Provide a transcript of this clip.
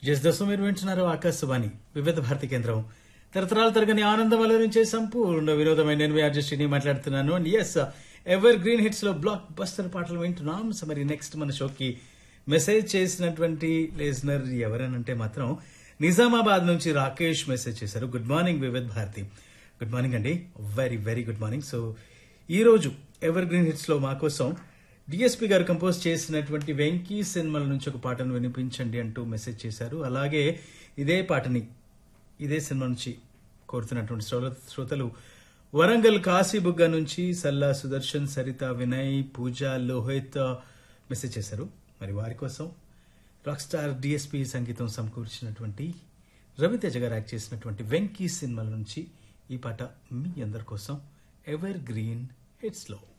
just దశ మీరు వింటున్నారు ఆకాశవాణి వివిధ భారతి కేంద్రం తరతరాల తరగని ఆనందం అలరించే సంపూర్ణ వినోదమైన నేను మీ ఆర్జస్టిని మాట్లాడుతున్నాను and as evergreen hits లో బ్లాక్ బస్టర్ పాటలు వింటున్నాం సో మరి నెక్స్ట్ మన షోకి మెసేజ్ చేసినటువంటి లేజనర్ ఎవరనంటే మాత్రం నిజామాబాద్ నుంచి రాకేష్ మెసేజ్ చేశారు good morning Vividh Bharati good morning అండి very very good morning so ఈ రోజు ఎవర్ గ్రీన్ హిట్స్ లో మా కోసం డిఎస్పి గారు కంపోజ్ చేసినటువంటి వెంకీ సినిమాల నుంచి ఒక పాటను వినిపించండి అంటూ మెసేజ్ చేశారు అలాగే ఇదే పాటని ఇదే సినిమా నుంచి కోరుతున్నటువంటి శ్రోత- శ్రోతలు వరంగల్ కాశీబుగ్గ నుంచి సల్లా సుదర్శన్ సరిత వినయ్ పూజ లోహిత్ మెసేజ్ చేశారు మరి వారి కోసం రాక్ స్టార్ డిఎస్పి సంగీతం సమకూర్చినటువంటి రవితేజ గారు యాక్ట్ చేసినటువంటి వెంకీ సినిమాల నుంచి ఈ పాట మీ అందరి కోసం ఎవర్ గ్రీన్ హిట్స్ లో